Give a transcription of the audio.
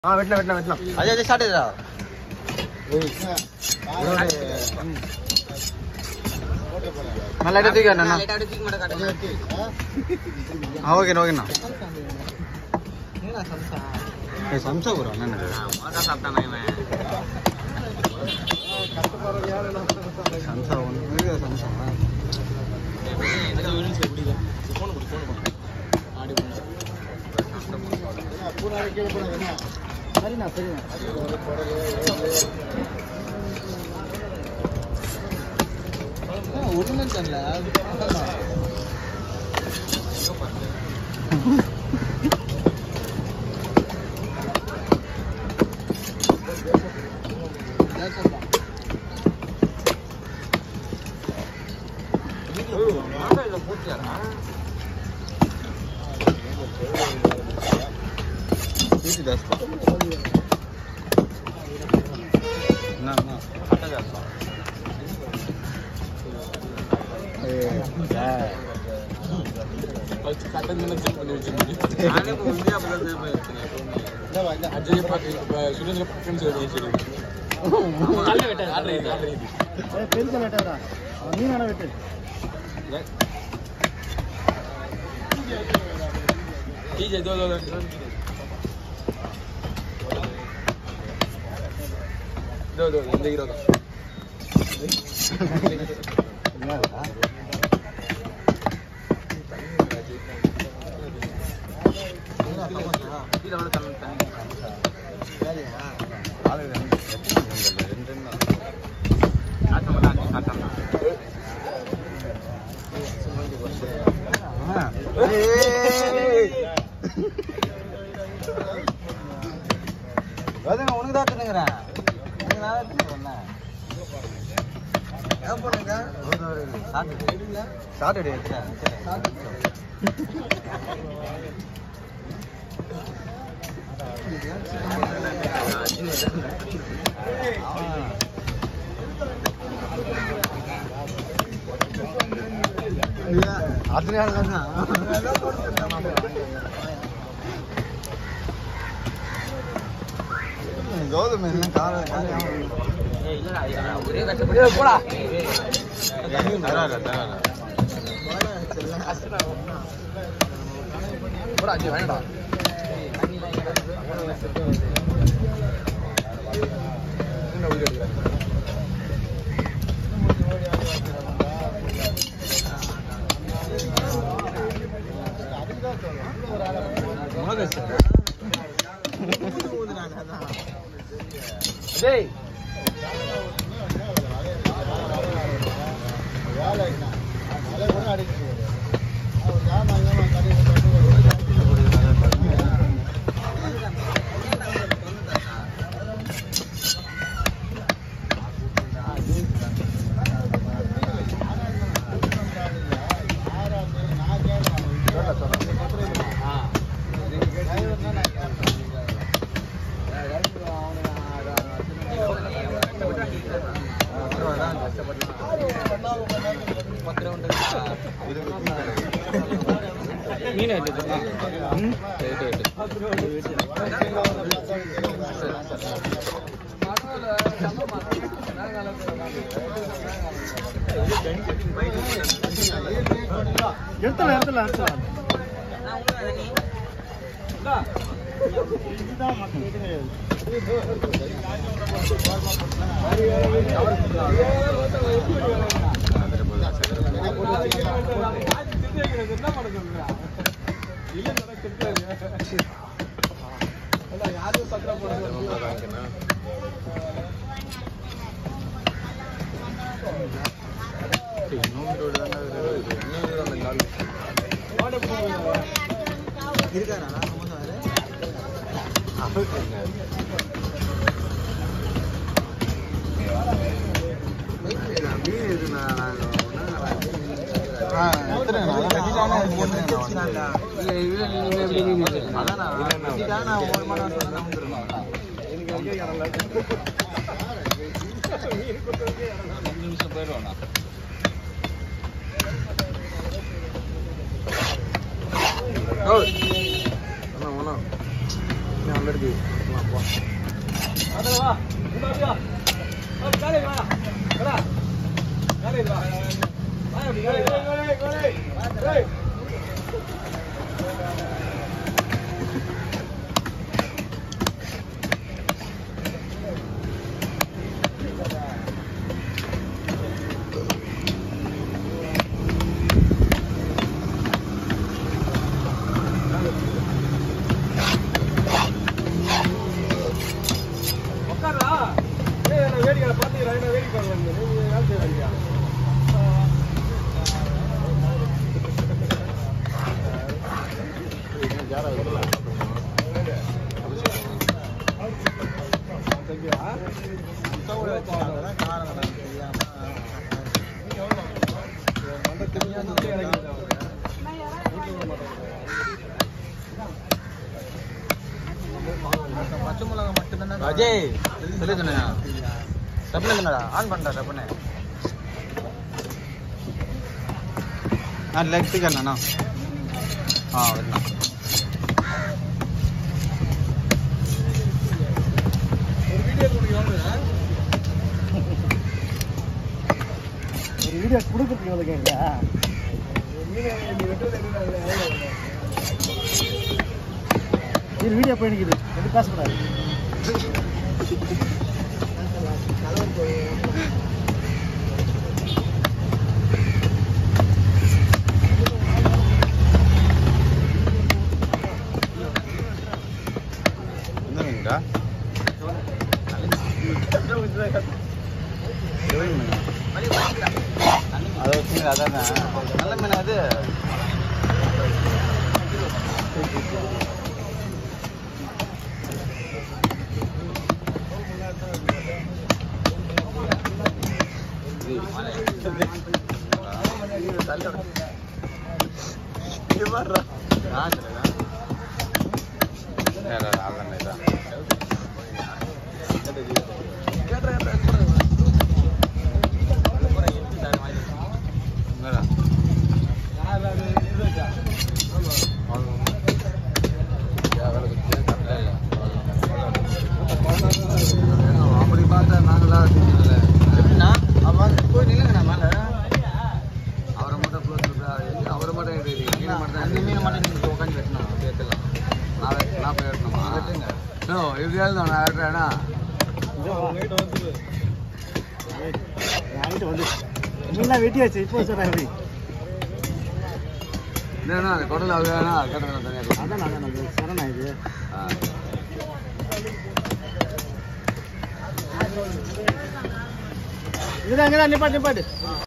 ஆ வெட்டலாம் வெட்டலாம் வெட்டலாம் அஜய் அஜய் ஸ்டார்ட் ஆயிடுறா நல்லா லைட்டாக தூக்கி அண்ணா லைட்டா அப்படியே தூக்கி மட்டும் காட்டுங்க ஆ ஓகேண்ணா ஓகேண்ணா என்னடா சம்சா ஏ சம்சா ப்ரோ அண்ணா மொதல் சாப்பிட்டானா இவன் சம்சா ஒன்று சம்சா சரிண்ணா சரிண்ணா ஒண்ணுமே தெரியல வீட்டு ஜாஸ்தி என்ன அண்ணா நானே இப்போ உண்மையா அப்படிதான் திரும்ப வச்சிருக்கேன் எப்பவுமே. அஜய் பாட்டு சுரேந்திர ஃப்ரெண்ட்ஸ் சொல்லி பெருசா வெட்டாடா நீ வேணா வெட்டு டிஜே தோ தோ தோ தோ இந்த ஹீரோ தான் கீழே வந்து தண்ணி தண்ணி ஆட்டம் மட்டும் அஞ்சு ஆட்டம் தான் உனக்கு தான் தின்னுங்கிறேன் உனக்கு நான் தான் தின்னுறேன் ஏன் பண்ணுங்க சாட்டர்டே அதனால கோதுமை எல்லாம் கார ஏய், இல்லடா, இல்லடா, ஒரே கஷ்டப்பட்டு போடா தராத தராத போடா அஜய் வேணடா என்ன வீடியோ எடுக்கிறேன் டேய் மீன் ஆயிட்டு எடுத்துலாம் எடுத்துலாம் எடுத்துலாம் நல்லா இருக்கு பச்சை மிளகா மட்டும் தானே அஜய் சொல்லு சொன்னா டப்புனு சொன்னடா ஆன் பண்ணடா டப்புனு हाँ लेग से करना ना हाँ वरना ஒரு வீடியோ கொடுக்குறதுக்கு எவ்வளோ கேட்குறா இது வீடியோ போயிடுக்குது எது பேசக்கூடாது எந்த மீன்டா அதை வச்சுங்க அதான் நல்ல மீன் அது ஆ சொல்லுங்க இல்ல, இல்ல, இல்ல, அவ்வளவுதான் இதான். என்னடா? இல்ல, இல்ல. அப்படி பார்த்தா நாங்களா செஞ்சதில்ல எப்படிண்ணா? அவன் போய் நில்லுங்கண்ணா மேல. அவரை மட்டும் க்ளோஸ் அவரை மட்டும் எடுக்கிறீங்க மீனை மட்டும் தான் அந்த மீனை மட்டும் நீங்க உட்காந்து வெட்டணும். சேர்த்துலாம் நான் நான் போய் எடுக்கணுமா வெட்டுங்க. நோ எப்படியாவது நான் ஆடுறேன்னா என்கிட்ட வந்து மீன்லாம் வெட்டியாச்சு இப்போ சொல்கிறேன் எப்படி இல்லைன்னா அந்த குடல் அது வேணா அது கட்டணம் தனியாக அதான் அதான் நம்ம சரணா இது ஆ இதுதான் இங்கே தான் நிப்பாட்டு நிப்பாட்டு